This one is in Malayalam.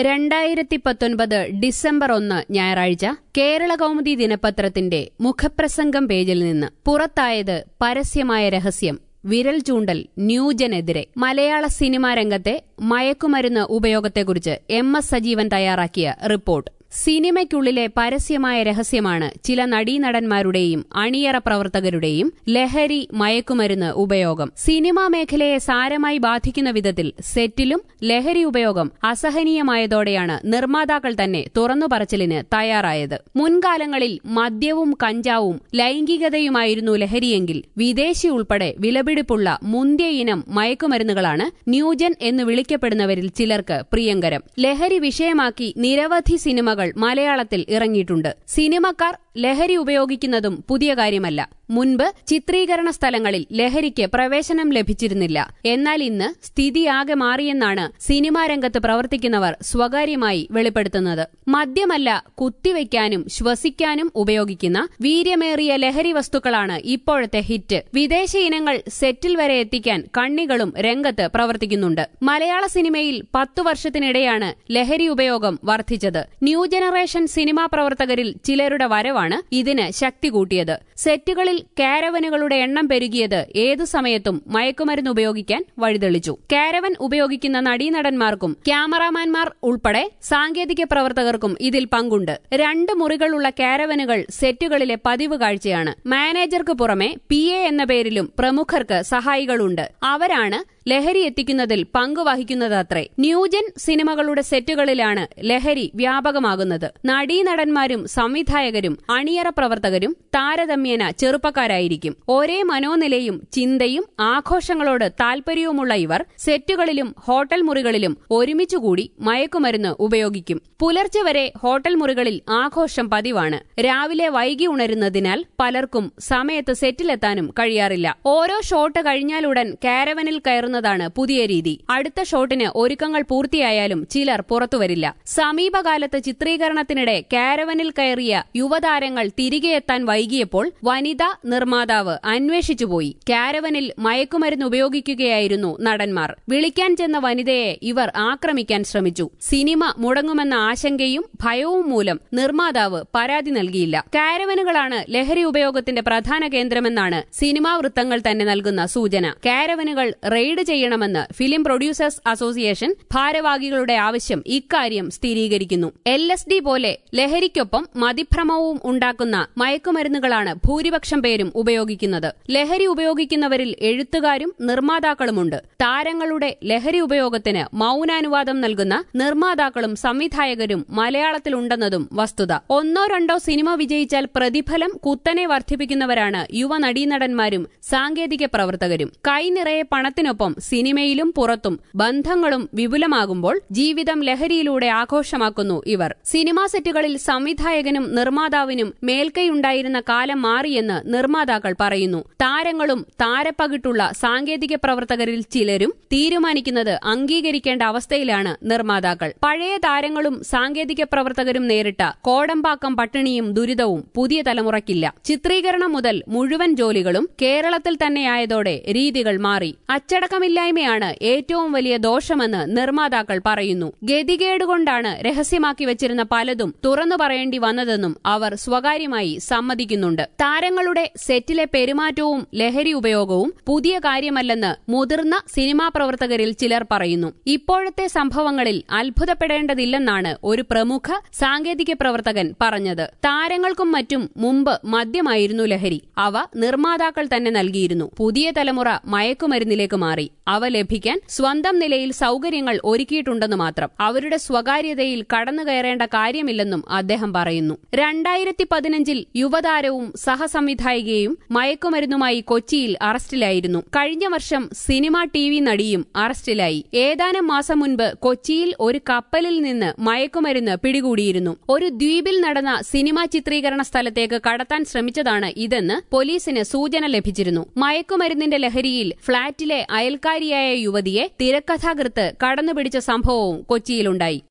രണ്ടായിരത്തി പത്തൊൻപത് ഡിസംബർ ഒന്ന് ഞായറാഴ്ച കേരള കൗമുദി ദിനപത്രത്തിന്റെ മുഖപ്രസംഗം പേജിൽ നിന്ന് പുറത്തായത് പരസ്യമായ രഹസ്യം വിരൽ ചൂണ്ടൽ ന്യൂജനെതിരെ മലയാള സിനിമാ രംഗത്തെ മയക്കുമരുന്ന് ഉപയോഗത്തെക്കുറിച്ച് എം എസ് സജീവൻ തയ്യാറാക്കിയ റിപ്പോർട്ട് സിനിമയ്ക്കുള്ളിലെ പരസ്യമായ രഹസ്യമാണ് ചില നടീനടന്മാരുടെയും അണിയറ പ്രവർത്തകരുടെയും ലഹരി മയക്കുമരുന്ന് ഉപയോഗം സിനിമാ മേഖലയെ സാരമായി ബാധിക്കുന്ന വിധത്തിൽ സെറ്റിലും ലഹരി ഉപയോഗം അസഹനീയമായതോടെയാണ് നിർമ്മാതാക്കൾ തന്നെ തുറന്നു പറച്ചിലിന് തയ്യാറായത് മുൻകാലങ്ങളിൽ മദ്യവും കഞ്ചാവും ലൈംഗികതയുമായിരുന്നു ലഹരിയെങ്കിൽ വിദേശി ഉൾപ്പെടെ വിലപിടിപ്പുള്ള മുന്തിയ ഇനം മയക്കുമരുന്നുകളാണ് ന്യൂജൻ എന്ന് വിളിക്കപ്പെടുന്നവരിൽ ചിലർക്ക് പ്രിയങ്കരം ലഹരി വിഷയമാക്കി നിരവധി സിനിമകൾ മലയാളത്തിൽ ഇറങ്ങിയിട്ടുണ്ട് സിനിമക്കാർ ലഹരി ഉപയോഗിക്കുന്നതും പുതിയ കാര്യമല്ല മുൻപ് ചിത്രീകരണ സ്ഥലങ്ങളിൽ ലഹരിക്ക് പ്രവേശനം ലഭിച്ചിരുന്നില്ല എന്നാൽ ഇന്ന് സ്ഥിതിയാകെ മാറിയെന്നാണ് സിനിമാ രംഗത്ത് പ്രവർത്തിക്കുന്നവർ സ്വകാര്യമായി വെളിപ്പെടുത്തുന്നത് മദ്യമല്ല കുത്തിവയ്ക്കാനും ശ്വസിക്കാനും ഉപയോഗിക്കുന്ന വീര്യമേറിയ ലഹരി വസ്തുക്കളാണ് ഇപ്പോഴത്തെ ഹിറ്റ് വിദേശ ഇനങ്ങൾ സെറ്റിൽ വരെ എത്തിക്കാൻ കണ്ണികളും രംഗത്ത് പ്രവർത്തിക്കുന്നുണ്ട് മലയാള സിനിമയിൽ പത്തു വർഷത്തിനിടെയാണ് ലഹരി ഉപയോഗം വർദ്ധിച്ചത് ന്യൂ ജനറേഷൻ സിനിമാ പ്രവർത്തകരിൽ ചിലരുടെ വരവാണ് ഇതിന് ശക്തി കൂട്ടിയത് സെറ്റുകളിൽ കാരവനുകളുടെ എണ്ണം പെരുകിയത് ഏതു സമയത്തും മയക്കുമരുന്ന് ഉപയോഗിക്കാൻ വഴിതെളിച്ചു കാരവൻ ഉപയോഗിക്കുന്ന നടീനടന്മാർക്കും ക്യാമറാമാൻമാർ ഉൾപ്പെടെ സാങ്കേതിക പ്രവർത്തകർക്കും ഇതിൽ പങ്കുണ്ട് രണ്ട് മുറികളുള്ള കാരവനുകൾ സെറ്റുകളിലെ പതിവ് കാഴ്ചയാണ് മാനേജർക്ക് പുറമെ പി എ എന്ന പേരിലും പ്രമുഖർക്ക് സഹായികളുണ്ട് അവരാണ് ലഹരി എത്തിക്കുന്നതിൽ പങ്കുവഹിക്കുന്നതത്രേ ന്യൂജൻ സിനിമകളുടെ സെറ്റുകളിലാണ് ലഹരി വ്യാപകമാകുന്നത് നടീനടന്മാരും സംവിധായകരും അണിയറ പ്രവർത്തകരും താരതമ്യേന ചെറുപ്പക്കാരായിരിക്കും ഒരേ മനോനിലയും ചിന്തയും ആഘോഷങ്ങളോട് താൽപര്യവുമുള്ള ഇവർ സെറ്റുകളിലും ഹോട്ടൽ മുറികളിലും ഒരുമിച്ചുകൂടി മയക്കുമരുന്ന് ഉപയോഗിക്കും പുലർച്ചെ വരെ ഹോട്ടൽ മുറികളിൽ ആഘോഷം പതിവാണ് രാവിലെ വൈകി ഉണരുന്നതിനാൽ പലർക്കും സമയത്ത് സെറ്റിലെത്താനും കഴിയാറില്ല ഓരോ ഷോട്ട് കഴിഞ്ഞാലുടൻ കാരവനിൽ കയറുന്നതാണ് പുതിയ രീതി അടുത്ത ഷോട്ടിന് ഒരുക്കങ്ങൾ പൂർത്തിയായാലും ചിലർ പുറത്തുവരില്ല സമീപകാലത്ത് ചിത്രീകരണത്തിനിടെ കാരവനിൽ കയറിയ യുവതാരങ്ങൾ തിരികെ എത്താൻ വൈകിയപ്പോൾ വനിതാ നിർമ്മാതാവ് അന്വേഷിച്ചുപോയി കാരവനിൽ മയക്കുമരുന്ന് ഉപയോഗിക്കുകയായിരുന്നു നടന്മാർ വിളിക്കാൻ ചെന്ന വനിതയെ ഇവർ ആക്രമിക്കാൻ ശ്രമിച്ചു സിനിമ മുടങ്ങുമെന്ന ആശങ്കയും ഭയവും മൂലം നിർമ്മാതാവ് പരാതി നൽകിയില്ല കാരവനുകളാണ് ലഹരി ഉപയോഗത്തിന്റെ പ്രധാന കേന്ദ്രമെന്നാണ് സിനിമാ വൃത്തങ്ങൾ തന്നെ നൽകുന്ന സൂചന കാരവനുകൾ റെയ്ഡ് ചെയ്യണമെന്ന് ഫിലിം പ്രൊഡ്യൂസേഴ്സ് അസോസിയേഷൻ ഭാരവാഹികളുടെ ആവശ്യം ഇക്കാര്യം സ്ഥിരീകരിക്കുന്നു എൽ എസ് ഡി പോലെ ലഹരിക്കൊപ്പം മതിഭ്രമവും ഉണ്ടാക്കുന്ന മയക്കുമരുന്നുകളാണ് ഭൂരിപക്ഷം പേരും ഉപയോഗിക്കുന്നത് ലഹരി ഉപയോഗിക്കുന്നവരിൽ എഴുത്തുകാരും നിർമ്മാതാക്കളുമുണ്ട് താരങ്ങളുടെ ലഹരി ഉപയോഗത്തിന് മൌനാനുവാദം നൽകുന്ന നിർമ്മാതാക്കളും സംവിധായകരും മലയാളത്തിലുണ്ടെന്നതും വസ്തുത ഒന്നോ രണ്ടോ സിനിമ വിജയിച്ചാൽ പ്രതിഫലം കുത്തനെ വർദ്ധിപ്പിക്കുന്നവരാണ് യുവ നടീനടന്മാരും സാങ്കേതിക പ്രവർത്തകരും കൈനിറയെ പണത്തിനൊപ്പം സിനിമയിലും പുറത്തും ബന്ധങ്ങളും വിപുലമാകുമ്പോൾ ജീവിതം ലഹരിയിലൂടെ ആഘോഷമാക്കുന്നു ഇവർ സിനിമാ സെറ്റുകളിൽ സംവിധായകനും നിർമ്മാതാവിനും മേൽക്കൈയുണ്ടായിരുന്ന കാലം മാറിയെന്ന് നിർമ്മാതാക്കൾ പറയുന്നു താരങ്ങളും താരപ്പകിട്ടുള്ള സാങ്കേതിക പ്രവർത്തകരിൽ ചിലരും തീരുമാനിക്കുന്നത് അംഗീകരിക്കേണ്ട അവസ്ഥയിലാണ് നിർമ്മാതാക്കൾ പഴയ താരങ്ങളും സാങ്കേതിക പ്രവർത്തകരും നേരിട്ട കോടമ്പാക്കം പട്ടിണിയും ദുരിതവും പുതിയ തലമുറയ്ക്കില്ല ചിത്രീകരണം മുതൽ മുഴുവൻ ജോലികളും കേരളത്തിൽ തന്നെയായതോടെ രീതികൾ മാറി അച്ചടക്കമില്ലായ്മയാണ് ഏറ്റവും വലിയ ദോഷമെന്ന് നിർമ്മാതാക്കൾ പറയുന്നു ഗതികേടുകൊണ്ടാണ് രഹസ്യമാക്കി വെച്ചിരുന്ന പലതും തുറന്നു പറയേണ്ടി വന്നതെന്നും അവർ സ്വകാര്യമായി സമ്മതിക്കുന്നുണ്ട് താരങ്ങളുടെ സെറ്റിലെ പെരുമാറ്റവും ലഹരി ഉപയോഗവും പുതിയ കാര്യമല്ലെന്ന് മുതിർന്ന സിനിമാ പ്രവർത്തകരിൽ ചിലർ പറയുന്നു ഇപ്പോഴത്തെ സംഭവങ്ങളിൽ അത്ഭുതപ്പെടേണ്ടതില്ലെന്നാണ് ഒരു പ്രമുഖ സാങ്കേതിക പ്രവർത്തകൻ പറഞ്ഞത് താരങ്ങൾക്കും മറ്റും മുമ്പ് മദ്യമായിരുന്നു ലഹരി അവ നിർമ്മാതാക്കൾ തന്നെ നൽകിയിരുന്നു പുതിയ തലമുറ മയക്കുമരുന്നിലേക്ക് മാറി അവ ലഭിക്കാൻ സ്വന്തം നിലയിൽ സൗകര്യങ്ങൾ ഒരുക്കിയിട്ടുണ്ടെന്ന് മാത്രം അവരുടെ സ്വകാര്യതയിൽ കടന്നുകയറേണ്ട കാര്യമില്ലെന്നും അദ്ദേഹം പറയുന്നു രണ്ടായിരത്തി പതിനഞ്ചിൽ യുവതാരവും സഹസംവിധായികയും മയക്കുമരുന്നുമായി കൊച്ചിയിൽ അറസ്റ്റിലായിരുന്നു കഴിഞ്ഞ വർഷം സിനിമ ടി വി നടിയും അറസ്റ്റിലായി ഏതാനും മാസം മുൻപ് കൊച്ചിയിൽ ഒരു കപ്പലിൽ നിന്ന് മയക്കുമരുന്ന് പിടികൂടിയിരുന്നു ഒരു ദ്വീപിൽ നടന്ന സിനിമാ ചിത്രീകരണ സ്ഥലത്തേക്ക് കടത്താൻ ശ്രമിച്ചതാണ് ഇതെന്ന് പോലീസിന് സൂചന ലഭിച്ചിരുന്നു മയക്കുമരുന്നിന്റെ ലഹരിയിൽ ഫ്ളാറ്റിലെ അയൽക്കാരിയായ യുവതിയെ തിരക്കഥാകൃത്ത് കടന്നുപിടിച്ച സംഭവവും കൊച്ചിയിലുണ്ടായി